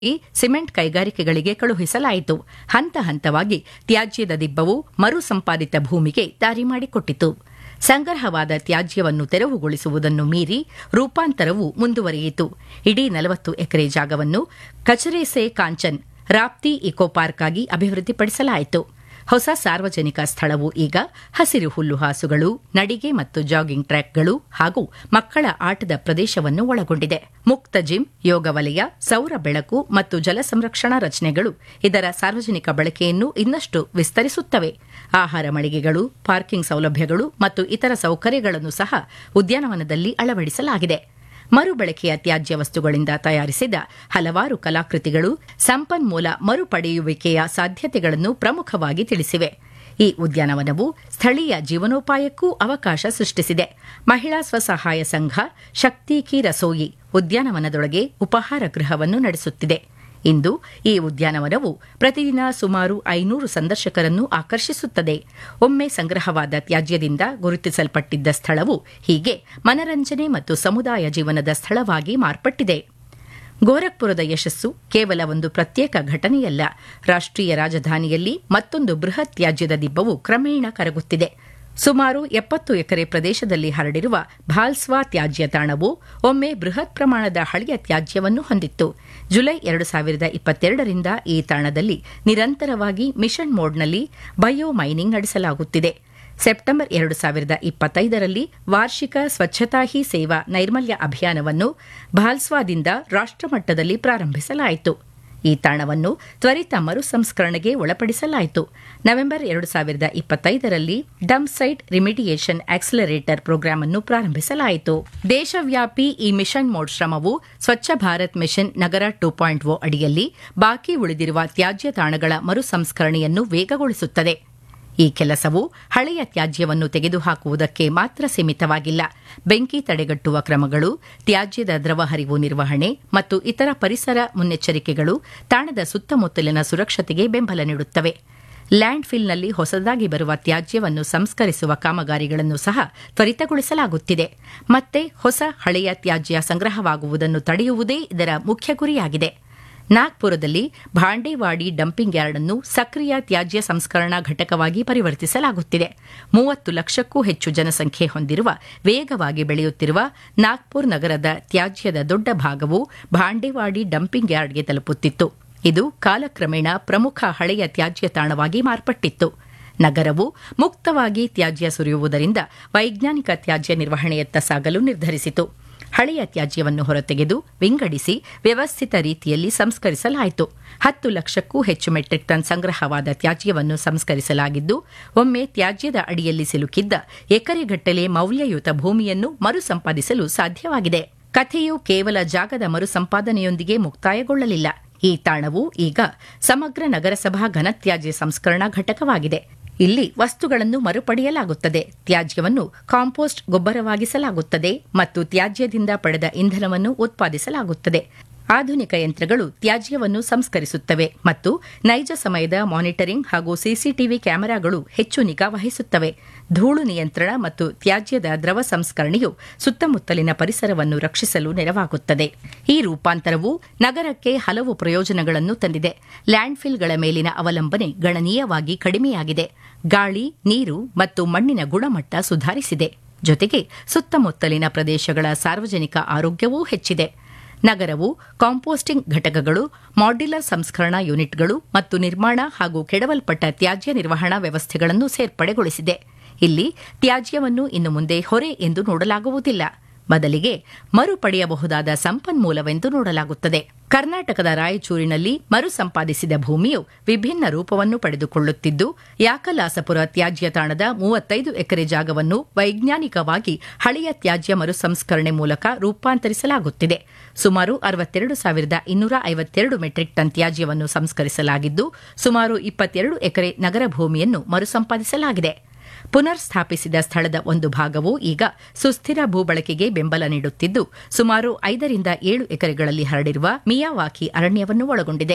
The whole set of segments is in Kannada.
ಸಿಮೆಂಟ್ ಕೈಗಾರಿಕೆಗಳಿಗೆ ಕಳುಹಿಸಲಾಯಿತು ಹಂತ ಹಂತವಾಗಿ ತ್ಯಾಜ್ಯದ ದಿಬ್ಬವು ಮರು ಸಂಪಾದಿತ ಭೂಮಿಗೆ ದಾರಿ ಮಾಡಿಕೊಟ್ಟಿತು ಸಂಗ್ರಹವಾದ ತ್ಯಾಜ್ಯವನ್ನು ತೆರವುಗೊಳಿಸುವುದನ್ನು ಮೀರಿ ರೂಪಾಂತರವು ಮುಂದುವರಿಯಿತು ಇಡೀ ನಲವತ್ತು ಎಕರೆ ಜಾಗವನ್ನು ಕಚರೆ ಸೆ ಕಾಂಚನ್ ರಾಪ್ತಿ ಇಕೋ ಪಾರ್ಕ್ ಆಗಿ ಅಭಿವೃದ್ಧಿಪಡಿಸಲಾಯಿತು ಹೊಸ ಸಾರ್ವಜನಿಕ ಸ್ಥಳವು ಈಗ ಹಸಿರು ಹುಲ್ಲುಹಾಸುಗಳು ನಡಿಗೆ ಮತ್ತು ಜಾಗಿಂಗ್ ಟ್ರ್ಯಾಕ್ಗಳು ಹಾಗೂ ಮಕ್ಕಳ ಆಟದ ಪ್ರದೇಶವನ್ನು ಒಳಗೊಂಡಿದೆ ಮುಕ್ತ ಜಿಮ್ ಯೋಗ ವಲಯ ಸೌರ ಬೆಳಕು ಮತ್ತು ಜಲ ಸಂರಕ್ಷಣಾ ರಚನೆಗಳು ಇದರ ಸಾರ್ವಜನಿಕ ಬಳಕೆಯನ್ನು ಇನ್ನಷ್ಟು ವಿಸ್ತರಿಸುತ್ತವೆ ಆಹಾರ ಮಳಿಗೆಗಳು ಪಾರ್ಕಿಂಗ್ ಸೌಲಭ್ಯಗಳು ಮತ್ತು ಇತರ ಸೌಕರ್ಯಗಳನ್ನು ಸಹ ಉದ್ಯಾನವನದಲ್ಲಿ ಅಳವಡಿಸಲಾಗಿದೆ ಮರುಬಳಕೆಯ ತ್ಯಾಜ್ಯ ವಸ್ತುಗಳಿಂದ ತಯಾರಿಸಿದ ಹಲವಾರು ಕಲಾಕೃತಿಗಳು ಸಂಪನ್ಮೂಲ ಮರುಪಡೆಯುವಿಕೆಯ ಸಾಧ್ಯತೆಗಳನ್ನು ಪ್ರಮುಖವಾಗಿ ತಿಳಿಸಿವೆ ಈ ಉದ್ಯಾನವನವು ಸ್ಥಳೀಯ ಜೀವನೋಪಾಯಕ್ಕೂ ಅವಕಾಶ ಸೃಷ್ಟಿಸಿದೆ ಮಹಿಳಾ ಸ್ವಸಹಾಯ ಸಂಘ ಶಕ್ತಿ ಕಿ ರಸೋಯಿ ಉದ್ಯಾನವನದೊಳಗೆ ಉಪಹಾರ ಗೃಹವನ್ನು ನಡೆಸುತ್ತಿದೆ ಇಂದು ಈ ಉದ್ಯಾನವನವು ಪ್ರತಿದಿನ ಸುಮಾರು ಐನೂರು ಸಂದರ್ಶಕರನ್ನು ಆಕರ್ಷಿಸುತ್ತದೆ ಒಮ್ಮೆ ಸಂಗ್ರಹವಾದ ತ್ಯಾಜ್ಯದಿಂದ ಗುರುತಿಸಲ್ಪಟ್ಟಿದ್ದ ಸ್ಥಳವು ಹೀಗೆ ಮನರಂಜನೆ ಮತ್ತು ಸಮುದಾಯ ಜೀವನದ ಸ್ಥಳವಾಗಿ ಮಾರ್ಪಟ್ಟಿದೆ ಗೋರಖ್ಪುರದ ಯಶಸ್ಸು ಕೇವಲ ಒಂದು ಪ್ರತ್ಯೇಕ ಘಟನೆಯಲ್ಲ ರಾಷ್ಟ್ರೀಯ ರಾಜಧಾನಿಯಲ್ಲಿ ಮತ್ತೊಂದು ಬೃಹತ್ ತ್ಯಾಜ್ಯದ ದಿಬ್ಬವು ಕ್ರಮೇಣ ಕರಗುತ್ತಿದೆ ಸುಮಾರು ಎಪ್ಪತ್ತು ಎಕರೆ ಪ್ರದೇಶದಲ್ಲಿ ಹರಡಿರುವ ಭಾಲ್ಸ್ವಾ ತ್ಯಾಜ್ಯ ತಾಣವು ಒಮ್ಮೆ ಬೃಹತ್ ಪ್ರಮಾಣದ ಹಳೆಯ ತ್ಯಾಜ್ಯವನ್ನು ಹೊಂದಿತ್ತು ಜುಲೈ ಎರಡು ಸಾವಿರದ ಇಪ್ಪತ್ತೆರಡರಿಂದ ಈ ತಾಣದಲ್ಲಿ ನಿರಂತರವಾಗಿ ಮಿಷನ್ ಮೋಡ್ನಲ್ಲಿ ಬಯೋ ಮೈನಿಂಗ್ ನಡೆಸಲಾಗುತ್ತಿದೆ ಸೆಪ್ಟೆಂಬರ್ ಎರಡು ಸಾವಿರದ ಇಪ್ಪತ್ತೈದರಲ್ಲಿ ವಾರ್ಷಿಕ ಸ್ವಚ್ಛತಾ ಹಿ ಸೇವಾ ನೈರ್ಮಲ್ಯ ಅಭಿಯಾನವನ್ನು ಭಾಲ್ಸ್ವಾದಿಂದ ರಾಷ್ಟಮಟ್ಟದಲ್ಲಿ ಪ್ರಾರಂಭಿಸಲಾಯಿತು ಈ ತಾಣವನ್ನು ತ್ವರಿತ ಮರು ಸಂಸ್ಕರಣೆಗೆ ಒಳಪಡಿಸಲಾಯಿತು ನವೆಂಬರ್ ಎರಡು ಸಾವಿರದ ಇಪ್ಪತ್ತೈದರಲ್ಲಿ dump site remediation accelerator program ಅನ್ನು ಪ್ರಾರಂಭಿಸಲಾಯಿತು ದೇಶವ್ಯಾಪಿ ಈ ಮಿಷನ್ ಮೋಡ್ ಶ್ರಮವು ಸ್ವಚ್ಛ ಭಾರತ್ ಮಿಷನ್ ನಗರ ಟೂ ಪಾಯಿಂಟ್ ಓ ಅಡಿಯಲ್ಲಿ ಬಾಕಿ ಉಳಿದಿರುವ ತ್ಯಾಜ್ಯ ತಾಣಗಳ ಮರು ಸಂಸ್ಕರಣೆಯನ್ನು ವೇಗಗೊಳಿಸುತ್ತದೆ ಈ ಕೆಲಸವು ಹಳೆಯ ತ್ಯಾಜ್ಯವನ್ನು ತೆಗೆದುಹಾಕುವುದಕ್ಕೆ ಮಾತ್ರ ಸೀಮಿತವಾಗಿಲ್ಲ ಬೆಂಕಿ ತಡೆಗಟ್ಟುವ ಕ್ರಮಗಳು ತ್ಯಾಜ್ಯದ ದ್ರವ ಹರಿವು ನಿರ್ವಹಣೆ ಮತ್ತು ಇತರ ಪರಿಸರ ಮುನ್ನೆಚ್ಚರಿಕೆಗಳು ತಾಣದ ಸುತ್ತಮುತ್ತಲಿನ ಸುರಕ್ಷತೆಗೆ ಬೆಂಬಲ ನೀಡುತ್ತವೆ ಲ್ಯಾಂಡ್ ಫಿಲ್ನಲ್ಲಿ ಹೊಸದಾಗಿ ಬರುವ ತ್ಯಾಜ್ಯವನ್ನು ಸಂಸ್ಕರಿಸುವ ಕಾಮಗಾರಿಗಳನ್ನು ಸಹ ತ್ವರಿತಗೊಳಿಸಲಾಗುತ್ತಿದೆ ಮತ್ತೆ ಹೊಸ ಹಳೆಯ ತ್ಯಾಜ್ಯ ಸಂಗ್ರಹವಾಗುವುದನ್ನು ತಡೆಯುವುದೇ ಇದರ ಮುಖ್ಯ ಗುರಿಯಾಗಿದೆ ನಾಗ್ಪುರದಲ್ಲಿ ಭಾಂಡೇವಾಡಿ ಡಂಪಿಂಗ್ ಯಾರ್ಡ್ ಅನ್ನು ಸಕ್ರಿಯ ತ್ಯಾಜ್ಯ ಸಂಸ್ಕರಣಾ ಘಟಕವಾಗಿ ಪರಿವರ್ತಿಸಲಾಗುತ್ತಿದೆ ಮೂವತ್ತು ಲಕ್ಷಕ್ಕೂ ಹೆಚ್ಚು ಜನಸಂಖ್ಯೆ ಹೊಂದಿರುವ ವೇಗವಾಗಿ ಬೆಳೆಯುತ್ತಿರುವ ನಾಗ್ಪುರ್ ನಗರದ ತ್ಯಾಜ್ಯದ ದೊಡ್ಡ ಭಾಗವು ಭಾಂಡೇವಾಡಿ ಡಂಪಿಂಗ್ ಯಾರ್ಡ್ಗೆ ತಲುಪುತ್ತಿತ್ತು ಇದು ಕಾಲಕ್ರಮೇಣ ಪ್ರಮುಖ ಹಳೆಯ ತ್ಯಾಜ್ಯ ತಾಣವಾಗಿ ಮಾರ್ಪಟ್ಟಿತ್ತು ನಗರವು ಮುಕ್ತವಾಗಿ ತ್ಯಾಜ್ಯ ಸುರಿಯುವುದರಿಂದ ವೈಜ್ಞಾನಿಕ ತ್ಯಾಜ್ಯ ನಿರ್ವಹಣೆಯತ್ತ ಸಾಗಲು ನಿರ್ಧರಿಸಿತು ಹಳೆಯ ತ್ಯಾಜ್ಯವನ್ನು ಹೊರತೆಗೆದು ವಿಂಗಡಿಸಿ ವ್ಯವಸ್ಥಿತ ರೀತಿಯಲ್ಲಿ ಸಂಸ್ಕರಿಸಲಾಯಿತು ಹತ್ತು ಲಕ್ಷಕ್ಕೂ ಹೆಚ್ಚು ಮೆಟ್ರಿಕ್ ಟನ್ ಸಂಗ್ರಹವಾದ ತ್ಯಾಜ್ಯವನ್ನು ಸಂಸ್ಕರಿಸಲಾಗಿದ್ದು ಒಮ್ಮೆ ತ್ಯಾಜ್ಯದ ಅಡಿಯಲ್ಲಿ ಸಿಲುಕಿದ್ದ ಎಕರೆಗಟ್ಟಲೆ ಮೌಲ್ಯಯುತ ಭೂಮಿಯನ್ನು ಮರುಸಂಪಾದಿಸಲು ಸಾಧ್ಯವಾಗಿದೆ ಕಥೆಯು ಕೇವಲ ಜಾಗದ ಮರುಸಂಪಾದನೆಯೊಂದಿಗೆ ಮುಕ್ತಾಯಗೊಳ್ಳಲಿಲ್ಲ ಈ ತಾಣವು ಈಗ ಸಮಗ್ರ ನಗರಸಭಾ ಘನತ್ಯಾಜ್ಯ ಸಂಸ್ಕರಣಾ ಘಟಕವಾಗಿದೆ ಇಲ್ಲಿ ವಸ್ತುಗಳನ್ನು ಮರುಪಡೆಯಲಾಗುತ್ತದೆ ತ್ಯಾಜ್ಯವನ್ನು ಕಾಂಪೋಸ್ಟ್ ಗೊಬ್ಬರವಾಗಿಸಲಾಗುತ್ತದೆ ಮತ್ತು ತ್ಯಾಜ್ಯದಿಂದ ಪಡೆದ ಇಂಧನವನ್ನು ಉತ್ಪಾದಿಸಲಾಗುತ್ತದೆ ಆಧುನಿಕ ಯಂತ್ರಗಳು ತ್ಯಾಜ್ಯವನ್ನು ಸಂಸ್ಕರಿಸುತ್ತವೆ ಮತ್ತು ನೈಜ ಸಮಯದ ಮಾನಿಟರಿಂಗ್ ಹಾಗೂ ಸಿಸಿಟಿವಿ ಕ್ಯಾಮೆರಾಗಳು ಹೆಚ್ಚು ನಿಗಾ ವಹಿಸುತ್ತವೆ ಧೂಳು ನಿಯಂತ್ರಣ ಮತ್ತು ತ್ಯಾಜ್ಯದ ದ್ರವ ಸಂಸ್ಕರಣೆಯು ಸುತ್ತಮುತ್ತಲಿನ ಪರಿಸರವನ್ನು ರಕ್ಷಿಸಲು ನೆರವಾಗುತ್ತದೆ ಈ ರೂಪಾಂತರವು ನಗರಕ್ಕೆ ಹಲವು ಪ್ರಯೋಜನಗಳನ್ನು ತಂದಿದೆ ಲ್ಯಾಂಡ್ಫಿಲ್ಗಳ ಮೇಲಿನ ಅವಲಂಬನೆ ಗಣನೀಯವಾಗಿ ಕಡಿಮೆಯಾಗಿದೆ ಗಾಳಿ ನೀರು ಮತ್ತು ಮಣ್ಣಿನ ಗುಣಮಟ್ಟ ಸುಧಾರಿಸಿದೆ ಜೊತೆಗೆ ಸುತ್ತಮುತ್ತಲಿನ ಪ್ರದೇಶಗಳ ಸಾರ್ವಜನಿಕ ಆರೋಗ್ಯವೂ ಹೆಚ್ಚಿದೆ ನಗರವು ಕಾಂಪೋಸ್ಟಿಂಗ್ ಘಟಕಗಳು ಮಾಡ್ಯುಲರ್ ಸಂಸ್ಕರಣಾ ಯೂನಿಟ್ಗಳು ಮತ್ತು ನಿರ್ಮಾಣ ಹಾಗೂ ಕೆಡವಲ್ಪಟ್ಟ ತ್ಯಾಜ್ಯ ನಿರ್ವಹಣಾ ವ್ಯವಸ್ಥೆಗಳನ್ನು ಸೇರ್ಪಡೆಗೊಳಿಸಿದೆ ಇಲ್ಲಿ ತ್ಯಾಜ್ಯವನ್ನು ಇನ್ನು ಮುಂದೆ ಹೊರೆ ಎಂದು ನೋಡಲಾಗುವುದಿಲ್ಲ ಬದಲಿಗೆ ಮರುಪಡೆಯಬಹುದಾದ ಸಂಪನ್ಮೂಲವೆಂದು ನೋಡಲಾಗುತ್ತದೆ ಕರ್ನಾಟಕದ ರಾಯಚೂರಿನಲ್ಲಿ ಮರುಸಂಪಾದಿಸಿದ ಭೂಮಿಯು ವಿಭಿನ್ನ ರೂಪವನ್ನು ಪಡೆದುಕೊಳ್ಳುತ್ತಿದ್ದು ಯಾಕಲಾಸಪುರ ತ್ಯಾಜ್ಯ ತಾಣದ ಮೂವತ್ತೈದು ಎಕರೆ ಜಾಗವನ್ನು ವೈಜ್ಞಾನಿಕವಾಗಿ ಹಳೆಯ ತ್ಯಾಜ್ಯ ಮರುಸಂಸ್ಕರಣೆ ಮೂಲಕ ರೂಪಾಂತರಿಸಲಾಗುತ್ತಿದೆ ಸುಮಾರು ಅರವತ್ತೆರಡು ಸಾವಿರದ ಇನ್ನೂರ ಐವತ್ತೆರಡು ಮೆಟ್ರಿಕ್ ಟನ್ ತ್ಯಾಜ್ಯವನ್ನು ಸಂಸ್ಕರಿಸಲಾಗಿದ್ದು ಸುಮಾರು ಇಪ್ಪತ್ತೆರಡು ಎಕರೆ ನಗರ ಭೂಮಿಯನ್ನು ಮರುಸಂಪಾದಿಸಲಾಗಿದೆ ಪುನರ್ ಸ್ಥಾಪಿಸಿದ ಸ್ಥಳದ ಒಂದು ಭಾಗವು ಈಗ ಸುಸ್ಥಿರ ಭೂಬಳಕೆಗೆ ಬೆಂಬಲ ನೀಡುತ್ತಿದ್ದು ಸುಮಾರು ಐದರಿಂದ ಏಳು ಎಕರೆಗಳಲ್ಲಿ ಹರಡಿರುವ ಮಿಯಾವಾಕಿ ಅರಣ್ಯವನ್ನು ಒಳಗೊಂಡಿದೆ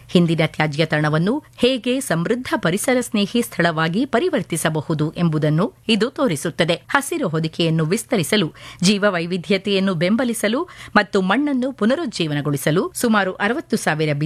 ಹಿಂದಿನ ತ್ಯಾಜ್ಯ ತಾಣವನ್ನು ಹೇಗೆ ಸಮೃದ್ಧ ಪರಿಸರ ಸ್ನೇಹಿ ಸ್ಥಳವಾಗಿ ಪರಿವರ್ತಿಸಬಹುದು ಎಂಬುದನ್ನು ಇದು ತೋರಿಸುತ್ತದೆ ಹಸಿರು ಹೊದಿಕೆಯನ್ನು ವಿಸ್ತರಿಸಲು ಜೀವ ವೈವಿಧ್ಯತೆಯನ್ನು ಬೆಂಬಲಿಸಲು ಮತ್ತು ಮಣ್ಣನ್ನು ಪುನರುಜ್ಜೀವನಗೊಳಿಸಲು ಸುಮಾರು ಅರವತ್ತು ಸಾವಿರ